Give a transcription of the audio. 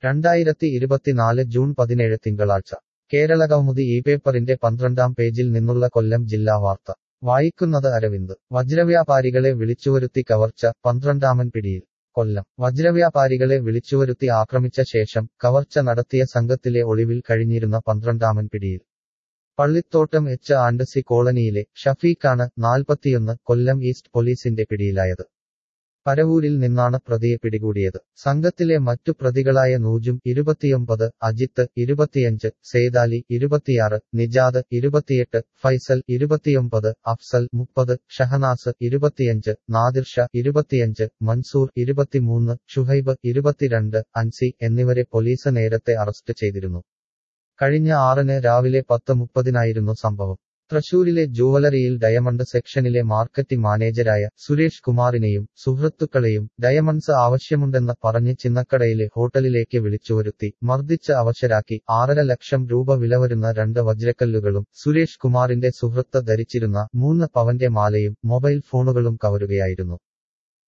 രണ്ടായിരത്തി ഇരുപത്തിനാല് ജൂൺ പതിനേഴ് തിങ്കളാഴ്ച കേരളകൗമുദി ഈ പേപ്പറിന്റെ പന്ത്രണ്ടാം പേജിൽ നിന്നുള്ള കൊല്ലം ജില്ലാ വാർത്ത വായിക്കുന്നത് അരവിന്ദ് വജ്രവ്യാപാരികളെ വിളിച്ചുവരുത്തി കവർച്ച പന്ത്രണ്ടാമൻ പിടിയിൽ കൊല്ലം വജ്രവ്യാപാരികളെ വിളിച്ചുവരുത്തി ആക്രമിച്ച ശേഷം കവർച്ച നടത്തിയ സംഘത്തിലെ ഒളിവിൽ കഴിഞ്ഞിരുന്ന പന്ത്രണ്ടാമൻ പിടിയിൽ പള്ളിത്തോട്ടം എച്ച് ആൻഡ് സി കോളനിയിലെ ഷഫീഖാണ് നാൽപ്പത്തിയൊന്ന് കൊല്ലം ഈസ്റ്റ് പോലീസിന്റെ പിടിയിലായത് പരവൂരിൽ നിന്നാണ് പ്രതിയെ പിടികൂടിയത് സംഘത്തിലെ മറ്റു പ്രതികളായ നൂജും ഇരുപത്തിയൊമ്പത് അജിത്ത് ഇരുപത്തിയഞ്ച് സേതാലി ഇരുപത്തിയാറ് നിജാദ് ഇരുപത്തിയെട്ട് ഫൈസൽ ഇരുപത്തിയൊമ്പത് അഫ്സൽ മുപ്പത് ഷഹനാസ് ഇരുപത്തിയഞ്ച് നാദിർഷ ഇരുപത്തിയഞ്ച് മൻസൂർ ഇരുപത്തിമൂന്ന് ഷുഹൈബ് ഇരുപത്തിരണ്ട് അൻസി എന്നിവരെ പോലീസ് നേരത്തെ അറസ്റ്റ് ചെയ്തിരുന്നു കഴിഞ്ഞ ആറിന് രാവിലെ പത്ത് മുപ്പതിനായിരുന്നു സംഭവം തൃശൂരിലെ ജുവലറിയിൽ ഡയമണ്ട് സെക്ഷനിലെ മാർക്കറ്റിംഗ് മാനേജരായ സുരേഷ് കുമാറിനെയും സുഹൃത്തുക്കളെയും ഡയമണ്ട്സ് ആവശ്യമുണ്ടെന്ന് പറഞ്ഞ് ചിന്നക്കടയിലെ ഹോട്ടലിലേക്ക് വിളിച്ചുവരുത്തി മർദ്ദിച്ച് അവശരാക്കി ആറര ലക്ഷം രൂപ വില വരുന്ന രണ്ട് വജ്രക്കല്ലുകളും സുരേഷ് കുമാറിന്റെ സുഹൃത്ത് ധരിച്ചിരുന്ന മൂന്ന് പവന്റെ മാലയും മൊബൈൽ ഫോണുകളും കവരുകയായിരുന്നു